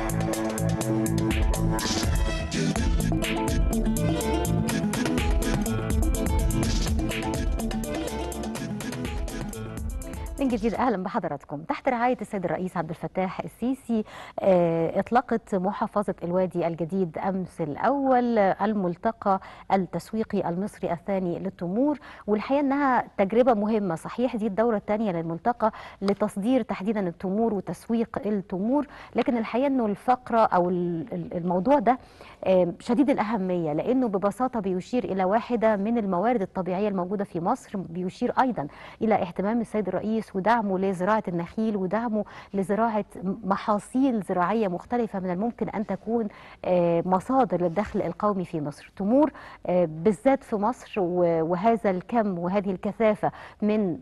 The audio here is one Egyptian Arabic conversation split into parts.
من جديد اهلا بحضراتكم تحت رعايه السيد الرئيس عبد الفتاح السيسي آه، اطلقت محافظه الوادي الجديد امس الاول آه، الملتقى التسويقي المصري الثاني للتمور والحقيقه انها تجربه مهمه صحيح دي الدوره الثانيه للملتقى لتصدير تحديدا التمور وتسويق التمور لكن الحقيقه انه الفقره او ال- ال- الموضوع ده آه، شديد الاهميه لانه ببساطه بيشير الى واحده من الموارد الطبيعيه الموجوده في مصر بيشير ايضا الى اهتمام السيد الرئيس ودعمه لزراعه النخيل ودعمه لزراعه محاصيل زراعيه مختلفه من الممكن ان تكون آه، مصادر للدخل القومي في مصر تمور آه، بالذات في مصر و- وهذا الكم وهذه الكثافه من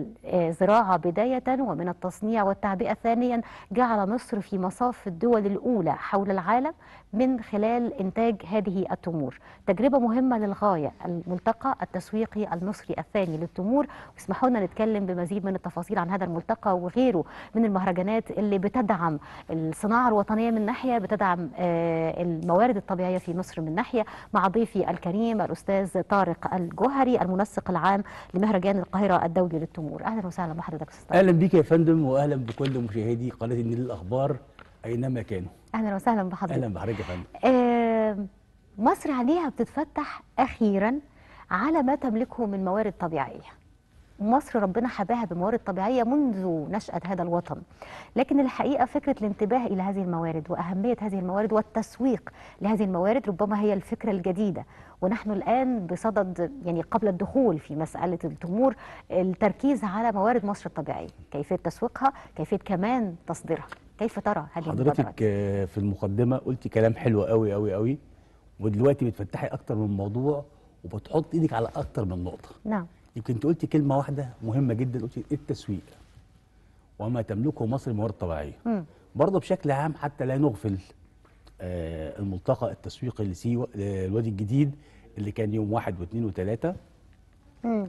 الزراعه بدايه ومن التصنيع والتعبئه ثانيا جعل مصر في مصاف الدول الاولى حول العالم من خلال انتاج هذه التمور تجربه مهمه للغايه الملتقى التسويقي المصري الثاني للتمور واسمحوا لنا نتكلم بمزيد من التفاصيل عن هذا الملتقى وغيره من المهرجانات اللي بتدعم الصناعه الوطنيه من ناحيه بتدعم آه، الموارد الطبيعيه في مصر من ناحيه مع ضيفي الكريم الاستاذ طارق الجوهري المنسق العام لمهرجان القاهره الدولي للتمور اهلا وسهلا بحضرتك استاذ طارق. اهلا بيك يا فندم واهلا بكل مشاهدي قناه النيل الاخبار اينما كانوا اهلا وسهلا بحضرتك اهلا بحضرتك يا فندم آه، مصر عليها بتتفتح اخيرا على ما تملكه من موارد طبيعيه مصر ربنا حباها بموارد طبيعيه منذ نشاه هذا الوطن لكن الحقيقه فكره الانتباه الى هذه الموارد واهميه هذه الموارد والتسويق لهذه الموارد ربما هي الفكره الجديده ونحن الان بصدد يعني قبل الدخول في مساله التمور التركيز على موارد مصر الطبيعيه كيفيه تسويقها كيفيه كمان تصديرها كيف ترى هذه المبادرات حضرتك آه، في المقدمه قلتي كلام حلو قوي قوي قوي ودلوقتي بتفتحي اكتر من موضوع وبتحط ايدك على اكتر من نقطه نعم يمكن انت قلتي كلمه واحده مهمه جدا قلتي التسويق وما تملكه مصر من موارد طبيعيه مم. برضه بشكل عام حتى لا نغفل آه، الملتقى التسويقي لسيوه الوادي الجديد اللي كان يوم واحد واثنين وثلاثه مم.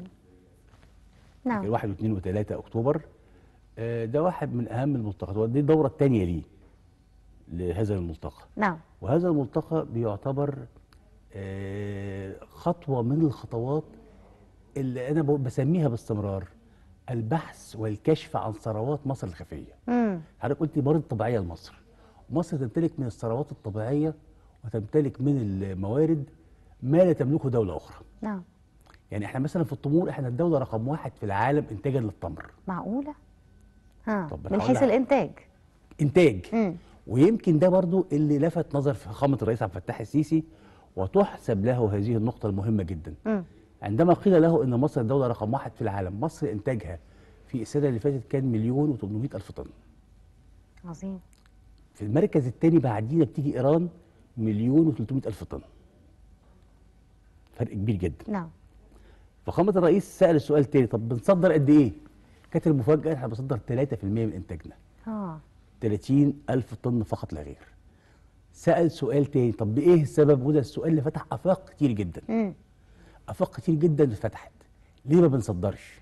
نعم كان 1 و2 و3 اكتوبر آه، ده واحد من اهم الملتقيات ودي الدوره الثانيه ليه لهذا الملتقى نعم وهذا الملتقى بيعتبر آه، خطوه من الخطوات اللي انا ب- بسميها باستمرار البحث والكشف عن ثروات مصر الخفيه مم. حضرتك قلتي موارد طبيعيه لمصر مصر تمتلك من الثروات الطبيعيه وتمتلك من الموارد ما لا تملكه دوله اخرى نعم يعني احنا مثلا في التمور احنا الدوله رقم واحد في العالم انتاجا للتمر معقولة؟ ها طب من هقول حيث لك- الإنتاج انتاج مم. ويمكن ده برضو اللي لفت نظر فخامه الرئيس عبد الفتاح السيسي وتحسب له هذه النقطه المهمه جدا مم. عندما قيل له ان مصر الدوله رقم واحد في العالم مصر انتاجها في السنه اللي فاتت كان مليون و800 الف طن عظيم في المركز الثاني بعدينا بتيجي ايران مليون و300 الف طن فرق كبير جدا نعم فخامه الرئيس سال السؤال تاني طب بنصدر قد ايه كانت المفاجاه احنا بنصدر 3% من انتاجنا اه 30 ألف طن فقط لا غير سأل سؤال تاني طب إيه السبب وده السؤال اللي فتح آفاق كتير جدا مم. آفاق كتير جدا اتفتحت ليه ما بنصدرش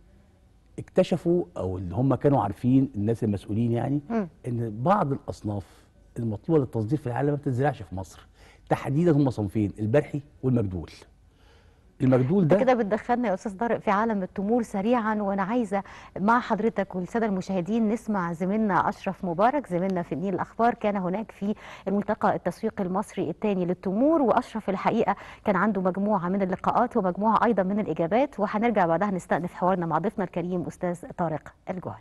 اكتشفوا أو اللي هم كانوا عارفين الناس المسؤولين يعني مم. إن بعض الأصناف المطلوبة للتصدير في العالم ما بتتزرعش في مصر تحديدا هم صنفين البرحي والمجدول المجدول انت ده كده بتدخلنا يا استاذ طارق في عالم التمور سريعا وانا عايزه مع حضرتك والساده المشاهدين نسمع زميلنا اشرف مبارك زميلنا في النيل الاخبار كان هناك في الملتقى التسويقي المصري الثاني للتمور واشرف الحقيقه كان عنده مجموعه من اللقاءات ومجموعه ايضا من الاجابات وهنرجع بعدها نستأنف حوارنا مع ضيفنا الكريم استاذ طارق الجوهري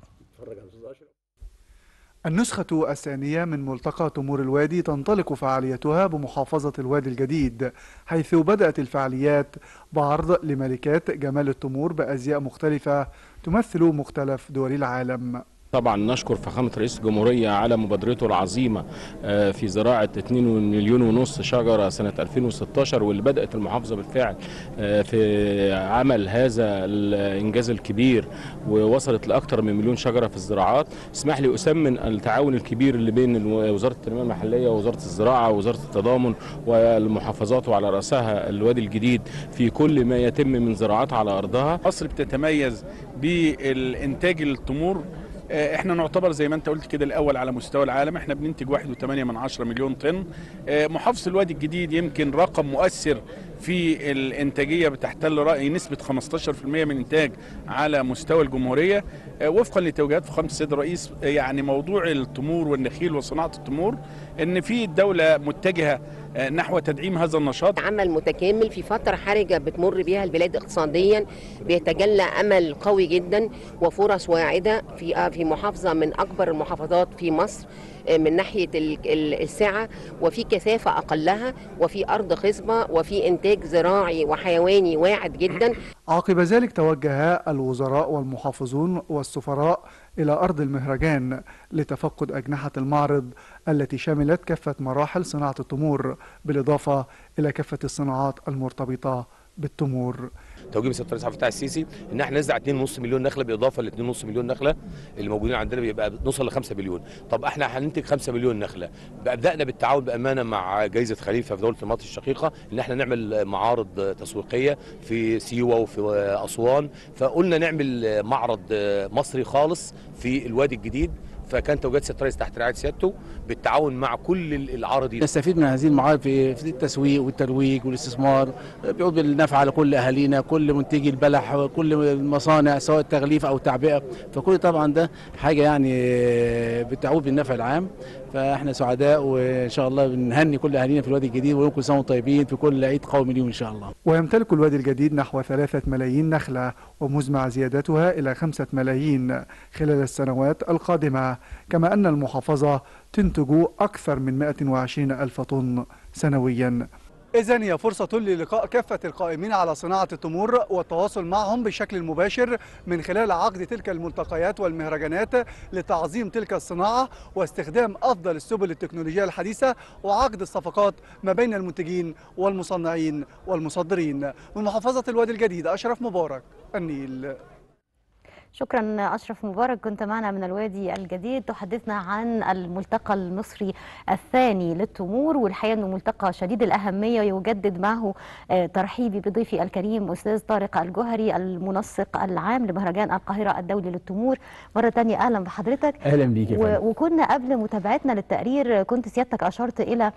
النسخة الثانية من ملتقى تمور الوادي تنطلق فعاليتها بمحافظة الوادي الجديد حيث بدأت الفعاليات بعرض لملكات جمال التمور بأزياء مختلفة تمثل مختلف دول العالم طبعا نشكر فخامة رئيس الجمهورية على مبادرته العظيمة آه، في زراعة 2 مليون ونص شجرة سنة 2016 واللي بدأت المحافظة بالفعل آه، في عمل هذا الإنجاز الكبير ووصلت لأكثر من مليون شجرة في الزراعات اسمح لي أسمن التعاون الكبير اللي بين الو- وزارة التنمية المحلية ووزارة الزراعة ووزارة التضامن والمحافظات وعلى رأسها الوادي الجديد في كل ما يتم من زراعات على أرضها مصر بتتميز بالإنتاج التمور آه، احنا نعتبر زي ما انت قلت كده الاول على مستوى العالم احنا بننتج 1.8 من 10 مليون طن آه، محافظه الوادي الجديد يمكن رقم مؤثر في الانتاجيه بتحتل راي نسبه 15% من انتاج على مستوى الجمهوريه آه، وفقا لتوجيهات فخامه السيد الرئيس آه، يعني موضوع التمور والنخيل وصناعه التمور ان في الدوله متجهه آه، نحو تدعيم هذا النشاط عمل متكامل في فترة حرجة بتمر بها البلاد اقتصاديا بيتجلى أمل قوي جدا وفرص واعدة في في محافظة من أكبر المحافظات في مصر من ناحية ال- ال- السعة وفي كثافة أقلها وفي أرض خصبة وفي إنتاج زراعي وحيواني واعد جدا عقب ذلك توجه الوزراء والمحافظون والسفراء إلى أرض المهرجان لتفقد أجنحة المعرض التي شملت كافة مراحل صناعة التمور بالإضافة إلى كافة الصناعات المرتبطة بالتمور توجيه من سياده الرئيس عبد الفتاح السيسي ان احنا نزرع 2.5 مليون نخله بالاضافه ل 2.5 مليون نخله اللي موجودين عندنا بيبقى نوصل ل 5 مليون طب احنا هننتج 5 مليون نخله بدانا بالتعاون بامانه مع جائزه خليفه في دوله الامارات الشقيقه ان احنا نعمل معارض تسويقيه في سيوه وفي اسوان فقلنا نعمل معرض مصري خالص في الوادي الجديد فكان توجيهات سياده الرئيس تحت رعايه سيادته بالتعاون مع كل العارضين نستفيد من هذه المعارض في في التسويق والترويج والاستثمار بيعود بالنفع على كل اهالينا كل منتجي البلح وكل المصانع سواء التغليف او التعبئه فكل طبعا ده حاجه يعني بتعود بالنفع العام فاحنا سعداء وان شاء الله بنهني كل اهالينا في الوادي الجديد ونقول كل سنه وانتم طيبين في كل عيد قومي ليهم ان شاء الله ويمتلك الوادي الجديد نحو ثلاثة ملايين نخلة ومزمع زيادتها إلى خمسة ملايين خلال السنوات القادمة كما أن المحافظة تنتج أكثر من 120 ألف طن سنويا إذا هي فرصة للقاء كافة القائمين على صناعة التمور والتواصل معهم بشكل مباشر من خلال عقد تلك الملتقيات والمهرجانات لتعظيم تلك الصناعة واستخدام أفضل السبل التكنولوجية الحديثة وعقد الصفقات ما بين المنتجين والمصنعين والمصدرين من محافظة الوادي الجديد أشرف مبارك النيل شكرا أشرف مبارك كنت معنا من الوادي الجديد تحدثنا عن الملتقى المصري الثاني للتمور والحقيقة أنه ملتقى شديد الأهمية يجدد معه آه، ترحيبي بضيفي الكريم أستاذ طارق الجوهري المنسق العام لمهرجان القاهرة الدولي للتمور مرة تانية أهلا بحضرتك اهلا بيك يا و- فندم وكنا قبل متابعتنا للتقرير كنت سيادتك أشرت إلى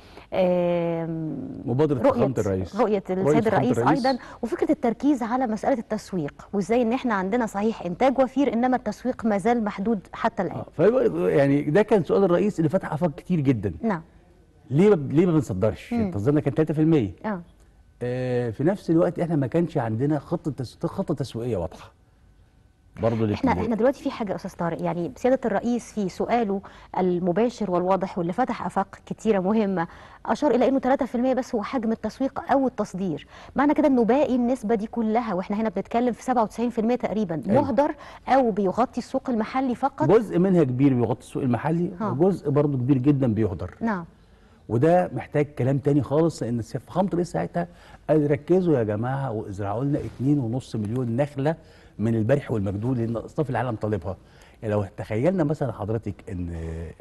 آم، مبادره رؤية فخامه الرئيس رؤية رؤية السيد فخامة الرئيس الرئيس. أيضا وفكرة التركيز على مسألة التسويق وإزاي إن إحنا عندنا صحيح إنتاج وفير إنما التسويق ما زال محدود حتى الآن آه، فيبقى- يعني ده كان سؤال الرئيس اللي فتح افاق كتير جدا نعم ليه ما- ليه ما بنصدرش؟ مم. تصديرنا كان 3% اه آه، في نفس الوقت احنا ما كانش عندنا خطه تس... خطه تسويقيه واضحه برضه احنا احنا دلوقتي في حاجه يا استاذ طارق يعني سياده الرئيس في سؤاله المباشر والواضح واللي فتح افاق كتيره مهمه اشار الى انه 3% بس هو حجم التسويق او التصدير معنى كده انه باقي النسبه دي كلها واحنا هنا بنتكلم في 97% تقريبا أيوة. مهدر او بيغطي السوق المحلي فقط جزء منها كبير بيغطي السوق المحلي ها. وجزء برضه كبير جدا بيهدر نعم وده محتاج كلام تاني خالص لان السيف- فخامه الرئيس ساعتها قال ركزوا يا جماعه وازرعوا لنا 2.5 مليون نخله من البرح والمجدول لان اصناف العالم طالبها يعني لو تخيلنا مثلا حضرتك ان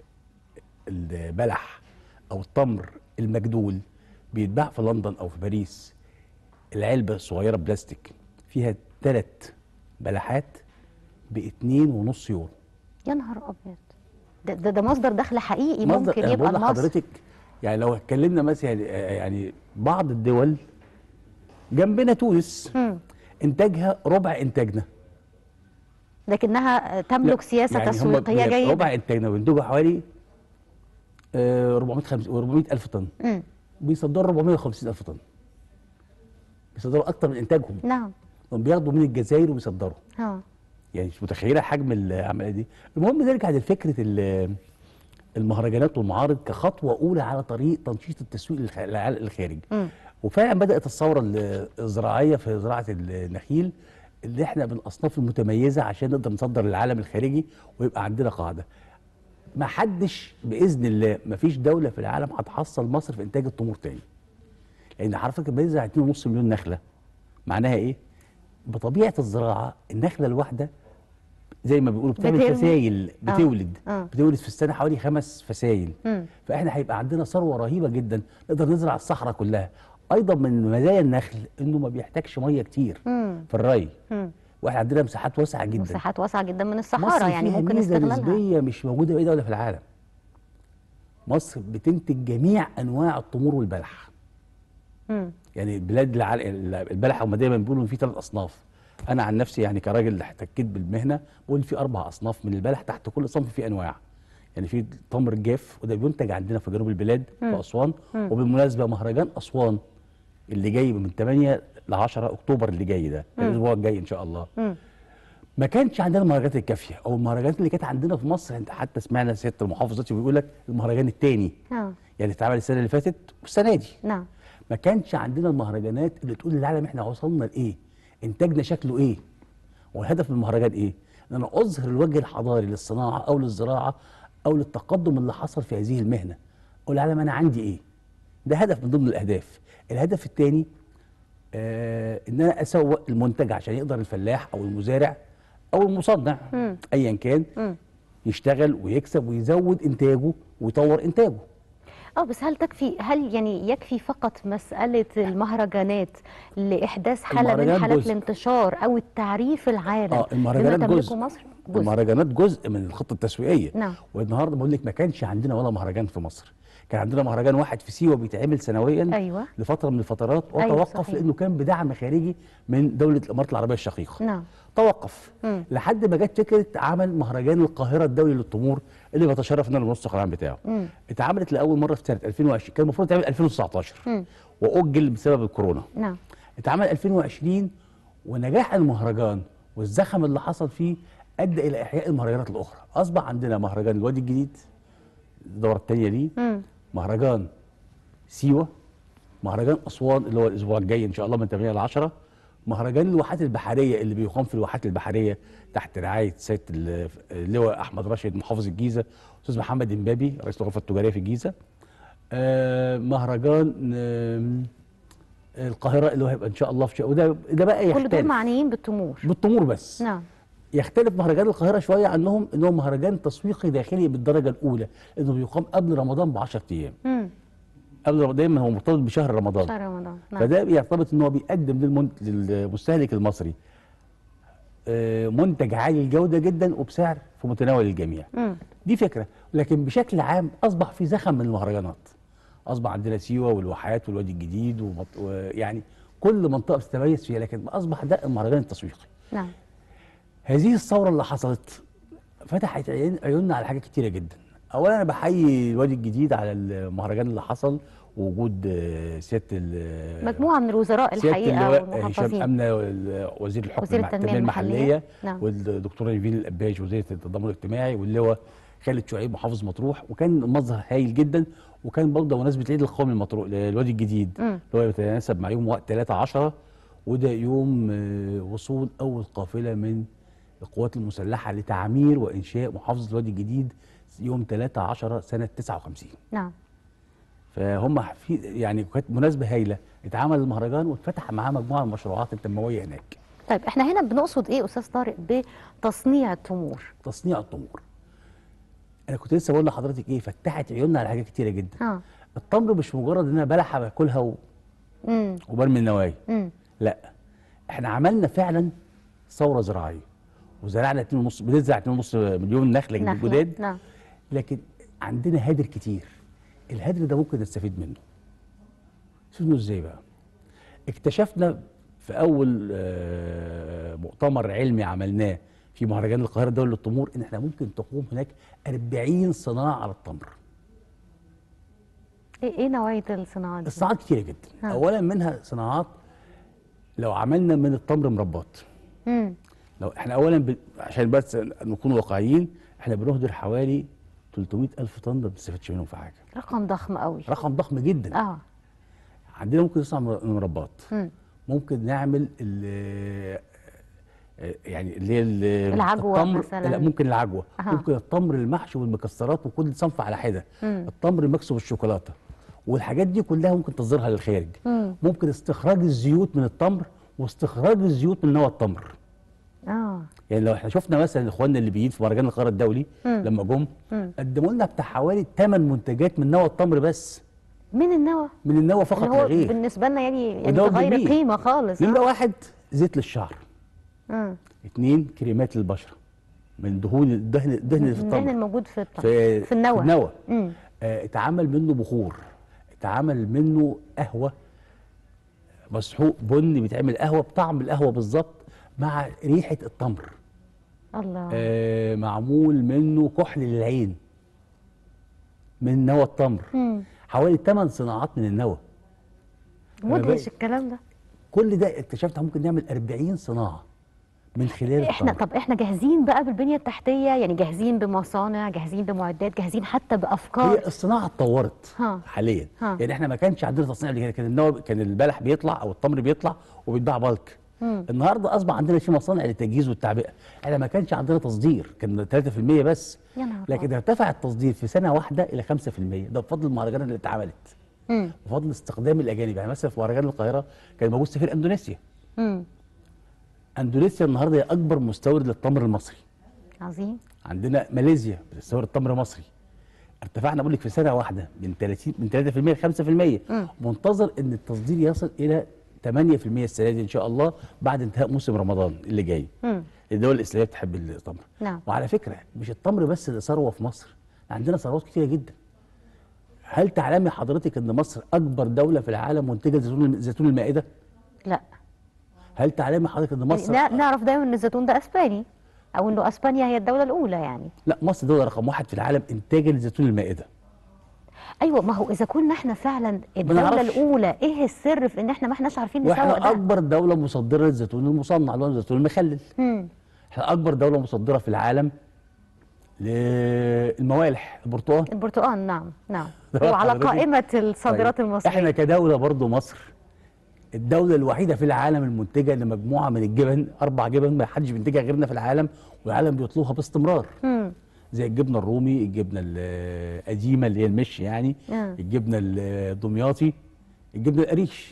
البلح او التمر المجدول بيتباع في لندن او في باريس العلبه الصغيره بلاستيك فيها ثلاث بلحات ب 2.5 يورو يا نهار ابيض ده, ده, ده مصدر دخل حقيقي مصدر- ممكن أنا يبقى بقول لمصر لحضرتك يعني لو اتكلمنا مثلا يعني- يعني بعض الدول جنبنا تونس مم. انتاجها ربع انتاجنا لكنها تملك سياسه يعني هم تسويقيه بي- جيده ربع انتاجنا بينتجوا حوالي آه، 450 400 الف طن مم. بيصدروا 450 الف طن بيصدروا اكتر من انتاجهم نعم هم بياخدوا من الجزائر وبيصدروا اه يعني مش متخيله حجم العمليه دي المهم نرجع لفكره ال- المهرجانات والمعارض كخطوه اولى على طريق تنشيط التسويق للخ- للعالم الخارجي مم. وفعلا بدات الثوره ال- الزراعيه في زراعه النخيل اللي احنا من الاصناف المتميزه عشان نقدر نصدر للعالم الخارجي ويبقى عندنا قاعده ما حدش باذن الله ما فيش دوله في العالم هتحصل مصر في انتاج التمور تاني لان حضرتك لما يزرع 2.5 مليون نخله معناها ايه بطبيعه الزراعه النخله الواحده زي ما بيقولوا بتعمل بترمي. فسايل آه. بتولد آه. بتولد في السنه حوالي خمس فسايل مم. فاحنا هيبقى عندنا ثروه رهيبه جدا نقدر نزرع الصحراء كلها ايضا من مزايا النخل انه ما بيحتاجش ميه كتير مم. في الري مم. واحنا عندنا مساحات واسعه جدا مساحات واسعه جدا من مصر الصحراء يعني فيها ممكن ميزة استغلالها نسبيه مش موجوده في اي دوله في العالم مصر بتنتج جميع انواع التمور والبلح مم. يعني البلاد العل... البلح هم دايما بيقولوا إن في ثلاث اصناف انا عن نفسي يعني كراجل احتكيت بالمهنه بقول في اربع اصناف من البلح تحت كل صنف فيه انواع يعني في تمر الجاف وده بينتج عندنا في جنوب البلاد في اسوان وبالمناسبه مهرجان اسوان اللي جاي من 8 ل 10 اكتوبر اللي جاي ده الاسبوع الجاي ان شاء الله مم. ما كانش عندنا المهرجانات الكافيه او المهرجانات اللي كانت عندنا في مصر انت حتى سمعنا سياده المحافظ دلوقتي بيقول لك المهرجان الثاني اه يعني اتعمل السنه اللي فاتت والسنه دي نعم ما كانش عندنا المهرجانات اللي تقول للعالم احنا وصلنا لايه انتاجنا شكله ايه والهدف من المهرجان ايه ان انا اظهر الوجه الحضاري للصناعه او للزراعه او للتقدم اللي حصل في هذه المهنه اقول للعالم انا عندي ايه ده هدف من ضمن الاهداف الهدف الثاني آه ان انا اسوق المنتج عشان يقدر الفلاح او المزارع او المصنع مم. ايا كان مم. يشتغل ويكسب ويزود انتاجه ويطور انتاجه اه بس هل تكفي هل يعني يكفي فقط مسألة المهرجانات لإحداث حالة من المهرجان حالات جزء. الانتشار أو التعريف العالم اه المهرجانات بما تملكه جزء مصر جزء المهرجانات جزء من الخطه التسويقيه نعم. والنهارده بقول لك ما كانش عندنا ولا مهرجان في مصر كان عندنا مهرجان واحد في سيوه بيتعمل سنويا أيوة. لفتره من الفترات أيوة، وتوقف صحيح. لانه كان بدعم خارجي من دوله الامارات العربيه الشقيقه نعم توقف مم. لحد ما جت فكره عمل مهرجان القاهره الدولي للتمور اللي بتشرف ان انا المنسق العام بتاعه مم. اتعملت لاول مره في سنه 2020 كان المفروض تعمل 2019 مم. واجل بسبب الكورونا نعم اتعمل 2020 ونجاح المهرجان والزخم اللي حصل فيه ادى الى احياء المهرجانات الاخرى اصبح عندنا مهرجان الوادي الجديد الدوره الثانيه ليه مم. مهرجان سيوه مهرجان اسوان اللي هو الاسبوع الجاي ان شاء الله من 8 ل 10 مهرجان الواحات البحريه اللي بيقام في الواحات البحريه تحت رعايه سياده ال- اللواء احمد راشد محافظ الجيزه استاذ محمد امبابي رئيس الغرفه التجاريه في الجيزه آه مهرجان آم، القاهره اللي هو هيبقى ان شاء الله في شيء وده ده بقى كل دول يختلف معنيين بالتمور بالتمور بس نعم يختلف مهرجان القاهره شويه عنهم انه مهرجان تسويقي داخلي بالدرجه الاولى انه بيقام قبل رمضان ب 10 ايام مم. قبل رمضان دايما هو مرتبط بشهر رمضان شهر رمضان نعم فده بيرتبط ان هو بيقدم للمن... للمستهلك المصري آه، منتج عالي الجوده جدا وبسعر في متناول الجميع مم. دي فكره لكن بشكل عام اصبح في زخم من المهرجانات اصبح عندنا سيوه والواحات والوادي الجديد ومط... ويعني كل منطقه بتتميز فيها لكن اصبح ده المهرجان التسويقي نعم هذه الثوره اللي حصلت فتحت عيون- عيوننا على حاجات كتيره جدا اولا انا بحيي الوادي الجديد على المهرجان اللي حصل ووجود آه، سياده ال- مجموعة من الوزراء سياده الحقيقة اللواء هشام والمحافظين امنه وال- وزير الحكم وزير مع التنمية المحلية. نعم. والدكتوره نيفين الاباج وزيره التضامن الاجتماعي واللواء خالد شعيب محافظ مطروح وكان مظهر هايل جدا وكان برضه مناسبه العيد القومي المطروح الوادي الجديد مم. اللي هو يتناسب مع يوم وقت 3 10 وده يوم آه، وصول اول قافله من القوات المسلحه لتعمير وانشاء محافظه الوادي الجديد يوم 3 10 سنه 59 نعم فهم في يعني كانت مناسبه هايله اتعمل المهرجان واتفتح معاه مجموعه من المشروعات التنمويه هناك طيب احنا هنا بنقصد ايه استاذ طارق بتصنيع التمور تصنيع التمور انا كنت لسه بقول لحضرتك ايه فتحت عيوننا على حاجات كتيره جدا اه التمر مش مجرد ان انا بلحه باكلها و- امم وبرمي النوايا امم لا احنا عملنا فعلا ثوره زراعيه وزرعنا 2.5 بنزرع 2.5 مليون نخله جداد نعم لكن عندنا هدر كتير الهدر ده ممكن نستفيد منه نستفيد منه ازاي بقى اكتشفنا في اول آه، مؤتمر علمي عملناه في مهرجان القاهره الدولي للتمور ان احنا ممكن تقوم هناك 40 صناعه على التمر ايه ايه نوعية الصناعات دي؟ الصناعات كتيره جدا ها. اولا منها صناعات لو عملنا من التمر مربات امم لو احنا اولا ب... عشان بس نكون واقعيين احنا بنهدر حوالي 300 الف طن ما بنستفادش منهم في حاجه رقم ضخم قوي رقم ضخم جدا اه عندنا ممكن نصنع مر- مربات مم. ممكن نعمل ال- آه، يعني اللي هي ال- العجوة التمر مثلاً. لا ممكن العجوه أها. ممكن التمر المحشي والمكسرات وكل صنف على حده مم. التمر المكسو بالشوكولاته والحاجات دي كلها ممكن تصديرها للخارج مم. ممكن استخراج الزيوت من التمر واستخراج الزيوت من نوى التمر اه يعني لو احنا شفنا مثلا اخواننا الليبيين في مهرجان القاهره الدولي مم. لما جم مم. قدموا لنا بتاع حوالي 8 منتجات من نوى التمر بس من النوى من النوى فقط اللي لا هو غير بالنسبة لنا يعني يعني وده غير جميل. قيمة خالص نمره واحد زيت للشعر اه اتنين كريمات للبشره من دهون الدهن الدهن اللي في الدهن التمر الموجود في التمر في في النوى في النوى مم. آه، اتعمل منه بخور اتعمل منه قهوه مسحوق بني بيتعمل قهوه بطعم القهوه بالظبط مع ريحه التمر الله آه معمول منه كحل للعين من نوى التمر مم. حوالي 8 صناعات من النوى مدهش بقى- الكلام ده كل ده اكتشفت ممكن نعمل 40 صناعه من خلال احنا التمر. طب احنا جاهزين بقى بالبنيه التحتيه يعني جاهزين بمصانع جاهزين بمعدات جاهزين حتى بافكار هي الصناعه اتطورت ها. حاليا ها. يعني احنا ما كانش عندنا تصنيع قبل كده كان النوى كان البلح بيطلع او التمر بيطلع وبيتباع بالك مم. النهارده اصبح عندنا في مصانع للتجهيز والتعبئه احنا ما كانش عندنا تصدير كان 3% بس يا نهار لكن ارتفع التصدير في سنه واحده الى 5% ده بفضل المهرجانات اللي اتعملت مم. بفضل استخدام الاجانب يعني مثلا في مهرجان القاهره كان موجود سفير اندونيسيا مم. اندونيسيا النهارده هي اكبر مستورد للتمر المصري عظيم عندنا ماليزيا بتستورد تمر مصري ارتفعنا بقول لك في سنه واحده من 30 من 3% ل 5% مم. منتظر ان التصدير يصل الى 8% السنه دي ان شاء الله بعد انتهاء موسم رمضان اللي جاي مم. الدول الاسلاميه بتحب التمر نعم وعلى فكره مش التمر بس اللي ثروه في مصر عندنا ثروات كتيره جدا هل تعلمي حضرتك ان مصر اكبر دوله في العالم منتجه زيتون زيتون المائده لا هل تعلمي حضرتك ان مصر يعني نعرف دايما ان الزيتون ده اسباني او انه اسبانيا هي الدوله الاولى يعني لا مصر دوله رقم واحد في العالم انتاجا لزيتون المائده ايوه ما هو اذا كنا احنا فعلا الدوله نعرفش. الاولى ايه السر في ان احنا ما احناش عارفين نسوق واحنا ده اكبر دوله مصدره للزيتون المصنع اللي هو الزيتون المخلل مم. احنا اكبر دوله مصدره في العالم للموالح البرتقال البرتقال نعم نعم ده وعلى حضرتك. قائمه الصادرات طيب، المصريه احنا كدوله برضو مصر الدوله الوحيده في العالم المنتجه لمجموعه من الجبن اربع جبن ما حدش بينتجها غيرنا في العالم والعالم بيطلبها باستمرار مم. زي الجبنه الرومي الجبنه القديمه اللي هي المش يعني آه. الجبنه الدمياطي الجبنه القريش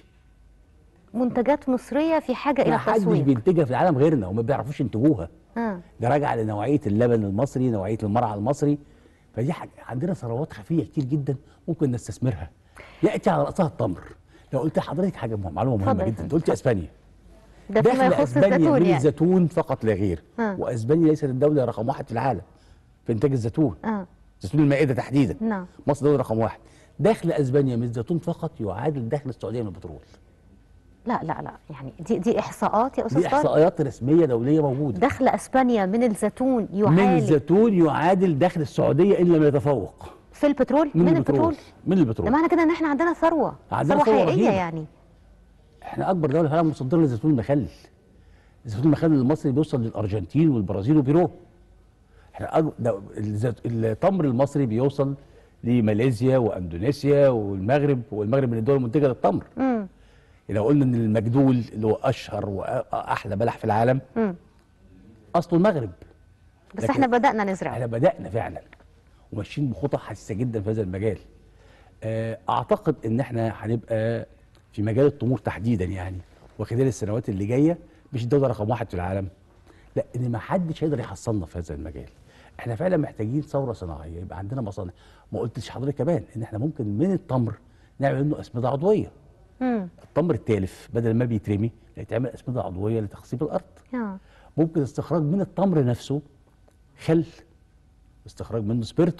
منتجات مصريه في حاجه ما الى حدش التسويق بينتجها في العالم غيرنا وما بيعرفوش ينتجوها آه. ده راجع لنوعيه اللبن المصري نوعيه المرعى المصري فدي حاجة عندنا ثروات خفيه كتير جدا ممكن نستثمرها ياتي على راسها التمر لو قلت لحضرتك حاجه مهمة معلومه مهمه اتفضل. جدا انت قلت اسبانيا ده فيما دخل يخص اسبانيا الزيتون من يعني الزيتون فقط لا غير آه. واسبانيا ليست الدوله رقم واحد في العالم في انتاج الزيتون اه زيتون المائده تحديدا نعم مصر دوله رقم واحد دخل اسبانيا من الزيتون فقط يعادل دخل السعوديه من البترول لا لا لا يعني دي دي احصاءات يا استاذ دي طارق احصائيات رسميه دوليه موجوده دخل اسبانيا من الزيتون من يعالج الزيتون يعادل دخل السعوديه ان لم يتفوق في البترول من, من البترول من ده البترول معنى كده ان احنا عندنا ثروه عندنا ثروه ثروة حقيقيه رهيبة. يعني احنا اكبر دوله في العالم مصدره للزيتون المخلل الزيتون المخلل المصري بيوصل للارجنتين والبرازيل وبيرو احنا أكبر ده الزيت- التمر المصري بيوصل لماليزيا واندونيسيا والمغرب والمغرب من الدول المنتجه للتمر امم لو قلنا ان المجدول اللي هو اشهر واحلى بلح في العالم امم اصله المغرب بس لكن احنا بدانا نزرع احنا بدانا فعلا وماشيين بخطى حساسه جدا في هذا المجال آه، اعتقد ان احنا هنبقى في مجال التمور تحديدا يعني وخلال السنوات اللي جايه مش الدوله رقم واحد في العالم لا ان ما حدش هيقدر يحصلنا في هذا المجال احنا فعلا محتاجين ثوره صناعيه يبقى عندنا مصانع ما قلتش حضرتك كمان ان احنا ممكن من التمر نعمل منه اسمده عضويه امم التمر التالف بدل ما بيترمي يتعمل اسمده عضويه لتخصيب الارض اه ممكن استخراج من التمر نفسه خل استخراج منه سبيرتو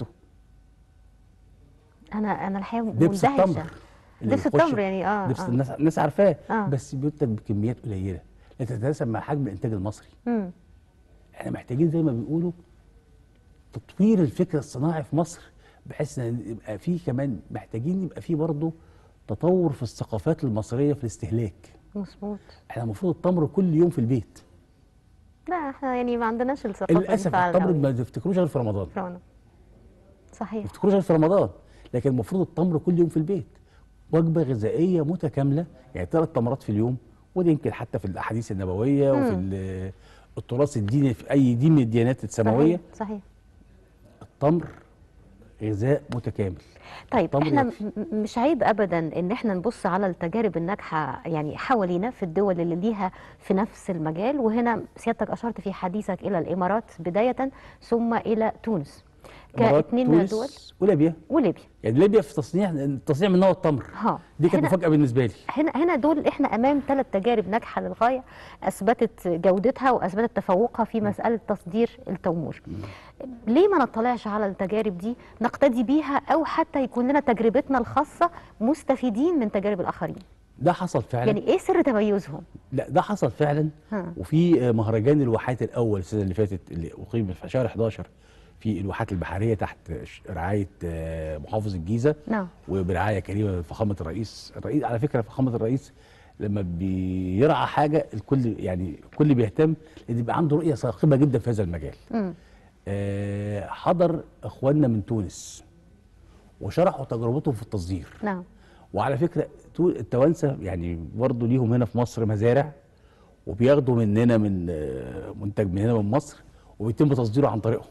انا انا الحقيقه دبس مندهشه التمر اللي دبس بيخش- التمر يعني اه دبس آه. الناس الناس عارفاه آه. بس بينتج بكميات قليله لا تتناسب مع حجم الانتاج المصري امم احنا محتاجين زي ما بيقولوا تطوير الفكر الصناعي في مصر بحيث ان يبقى فيه كمان محتاجين يبقى فيه برضه تطور في الثقافات المصريه في الاستهلاك مظبوط احنا المفروض التمر كل يوم في البيت لا احنا يعني ما عندناش الثقافه دي للاسف فعلا التمر أوي. ما تفتكروش غير في رمضان فرعون. صحيح ما تفتكروش غير في رمضان لكن المفروض التمر كل يوم في البيت وجبه غذائيه متكامله يعني ثلاث تمرات في اليوم ودي يمكن حتى في الاحاديث النبويه وفي مم. ال- التراث الديني في اي دين من الديانات السماويه صحيح, صحيح. التمر غذاء متكامل طيب التمر احنا يكفي. م- م- مش عيب ابدا ان احنا نبص على التجارب الناجحه يعني حوالينا في الدول اللي ليها في نفس المجال وهنا سيادتك اشرت في حديثك الى الامارات بدايه ثم الى تونس الإمارات، كاتنين تونس دول وليبيا وليبيا يعني ليبيا في تصنيع التصنيع من نوع التمر ها دي كانت هنا- مفاجاه بالنسبه لي هنا هنا دول احنا امام ثلاث تجارب ناجحه للغايه اثبتت جودتها واثبتت تفوقها في مساله تصدير التمور. ليه ما نطلعش على التجارب دي نقتدي بيها او حتى يكون لنا تجربتنا الخاصه مستفيدين من تجارب الاخرين؟ ده حصل فعلا يعني ايه سر تميزهم؟ لا ده حصل فعلا ها. وفي مهرجان الواحات الاول السنه اللي فاتت اللي اقيم في شهر 11 في الواحات البحريه تحت ش- رعايه آه، محافظ الجيزه نعم وبرعايه كريمه من فخامه الرئيس الرئيس على فكره فخامه الرئيس لما بيرعى حاجه الكل يعني الكل بيهتم لان يبقى عنده رؤيه ثاقبه جدا في هذا المجال مم. آه، حضر اخواننا من تونس وشرحوا تجربتهم في التصدير نعم وعلى فكره تو- التوانسه يعني برضه ليهم هنا في مصر مزارع وبياخدوا مننا من آه، منتج من هنا من مصر وبيتم تصديره عن طريقهم.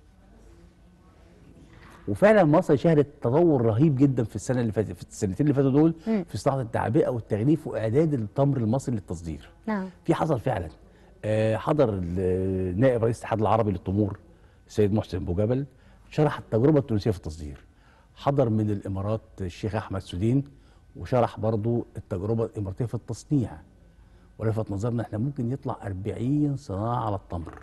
وفعلا مصر شهدت تطور رهيب جدا في السنه اللي فاتت في السنتين اللي فاتوا دول مم. في صناعه التعبئه والتغليف واعداد التمر المصري للتصدير. نعم في حصل فعلا آه، حضر ال- نائب رئيس الاتحاد العربي للتمور السيد محسن بوجبل شرح التجربه التونسيه في التصدير حضر من الامارات الشيخ احمد سودين وشرح برضو التجربه الاماراتيه في التصنيع ولفت نظرنا احنا ممكن يطلع 40 صناعه على التمر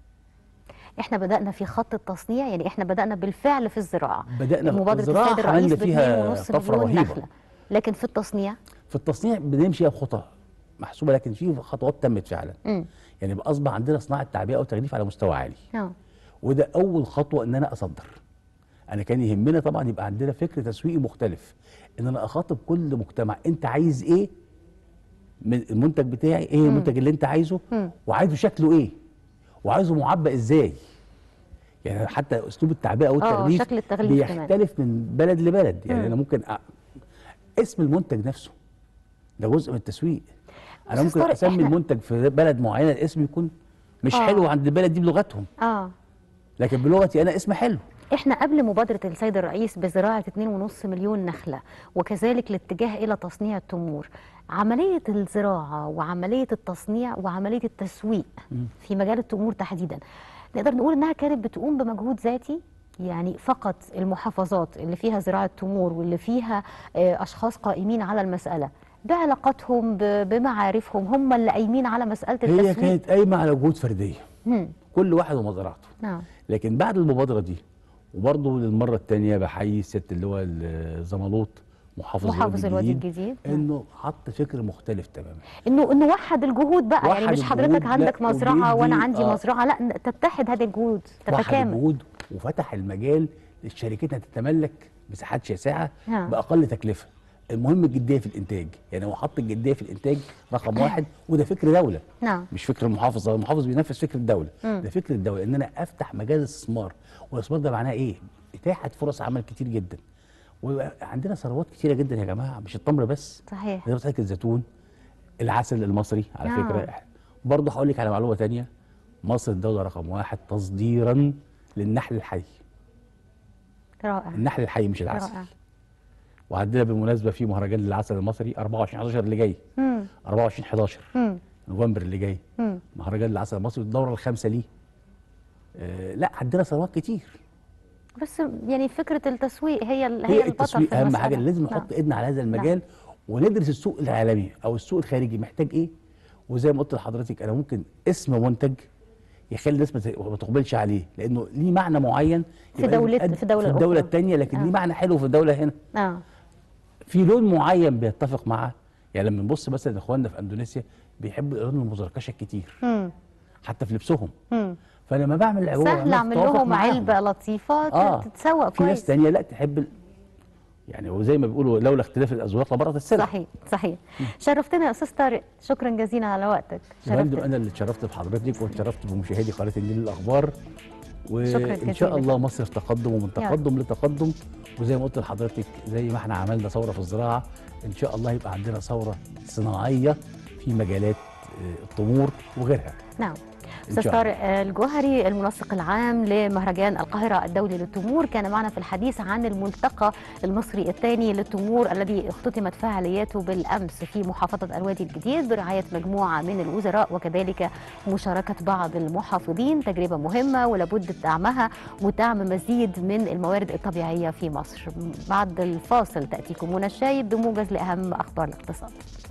احنا بدانا في خط التصنيع يعني احنا بدانا بالفعل في الزراعه بدأنا في مبادره الزراعة، السيد الرئيس عملنا فيها ب 2.5 طفرة مليون رهيبة. نخله لكن في التصنيع في التصنيع بنمشي بخطى محسوبه لكن في خطوات تمت فعلا امم يعني بقى اصبح عندنا صناعه تعبئه وتغليف على مستوى عالي اه وده اول خطوه ان انا اصدر انا كان يهمنا طبعا يبقى عندنا فكر تسويقي مختلف ان انا اخاطب كل مجتمع انت عايز ايه من المنتج بتاعي ايه المنتج اللي انت عايزه مم. وعايزه شكله ايه وعايزه معبأ ازاي يعني حتى اسلوب التعبئه والتغليف شكل التغليف كمان. بيختلف من بلد لبلد يعني مم. انا ممكن أ... اسم المنتج نفسه ده جزء من التسويق انا أستاذ ممكن طارق، اسمي إحنا- المنتج في بلد معينه الاسم يكون مش آه. حلو عند البلد دي بلغتهم اه لكن بلغتي انا اسم حلو احنا قبل مبادره السيد الرئيس بزراعه 2.5 مليون نخله وكذلك الاتجاه الى تصنيع التمور عمليه الزراعه وعمليه التصنيع وعمليه التسويق في مجال التمور تحديدا نقدر نقول انها كانت بتقوم بمجهود ذاتي يعني فقط المحافظات اللي فيها زراعه تمور واللي فيها آه، اشخاص قائمين على المساله بعلاقاتهم ب- بمعارفهم هم اللي قايمين على مساله هي التسويق كانت قايمه على جهود فرديه مم. كل واحد ومزرعته نعم لكن بعد المبادره دي وبرضه للمره الثانيه بحيي سياده اللواء الزمالوط محافظ, محافظ الوادي الجديد الجديد نعم. انه حط فكر مختلف تماما انه انه وحد الجهود بقى يعني وحد مش الجهود، حضرتك لا، عندك مزرعه وبيدي- وانا عندي آه. مزرعه لا ن- تتحد هذه الجهود وحد تتكامل الجهود وفتح المجال للشركات انها تتملك مساحات شاسعه نعم. باقل تكلفه المهم الجديه في الانتاج يعني هو حط الجديه في الانتاج رقم واحد وده فكر دوله نعم مش فكر المحافظ المحافظ بينفذ فكر الدوله مم. ده فكر الدوله ان انا افتح مجال الاستثمار والاستثمار ده معناه ايه اتاحه فرص عمل كتير جدا وعندنا ثروات كتيره جدا يا جماعه مش التمر بس صحيح زي ما قلت لك الزيتون العسل المصري على نعم. فكره برضه هقول لك على معلومه تانية مصر الدوله رقم واحد تصديرا للنحل الحي رائع النحل الحي مش العسل رائع وعندنا بالمناسبه في مهرجان للعسل المصري 24 11 اللي جاي مم. 24 11 مم. نوفمبر اللي جاي مم. مهرجان العسل المصري الدوره الخامسه ليه آه لا عندنا ثروات كتير بس يعني فكره التسويق هي ال- هي, هي البطل التسويق في اهم المسألة. حاجه لازم نعم. نحط ايدنا على هذا المجال وندرس السوق العالمي او السوق الخارجي محتاج ايه وزي ما قلت لحضرتك انا ممكن اسم منتج يخلي الناس ما ت- ما تقبلش عليه لانه ليه معنى معين في يبقى لازم دولة- يتقدم في الدولة في الدوله الأخرى. الثانيه لكن آه. ليه معنى حلو في الدوله هنا اه في لون معين بيتفق معاه يعني لما نبص مثلا اخواننا في اندونيسيا بيحبوا اللون المزركشه الكتير مم. حتى في لبسهم مم. فلما بعمل عبوه سهل اعمل لهم علبه لطيفه آه. تتسوق في ناس كويس تانية لا تحب ال... يعني وزي ما بيقولوا لولا اختلاف الاذواق لبرت السلع صحيح صحيح شرفتنا يا استاذ طارق شكرا جزيلا على وقتك يا فندم شرفتنا انا اللي اتشرفت بحضرتك واتشرفت بمشاهدي قناه النيل الاخبار شكراً وان شاء جزيلاً. الله مصر في تقدم ومن رب. تقدم لتقدم وزي ما قلت لحضرتك زي ما احنا عملنا ثوره في الزراعه ان شاء الله يبقى عندنا ثوره صناعيه في مجالات التمور وغيرها نعم إن استاذ شاء طارق الجوهري المنسق العام لمهرجان القاهره الدولي للتمور كان معنا في الحديث عن الملتقى المصري الثاني للتمور الذي اختتمت فعالياته بالامس في محافظه الوادي الجديد برعايه مجموعه من الوزراء وكذلك مشاركه بعض المحافظين تجربه مهمه ولابد دعمها ودعم مزيد من الموارد الطبيعيه في مصر بعد الفاصل تاتيكم منى الشايب بموجز لاهم اخبار الاقتصاد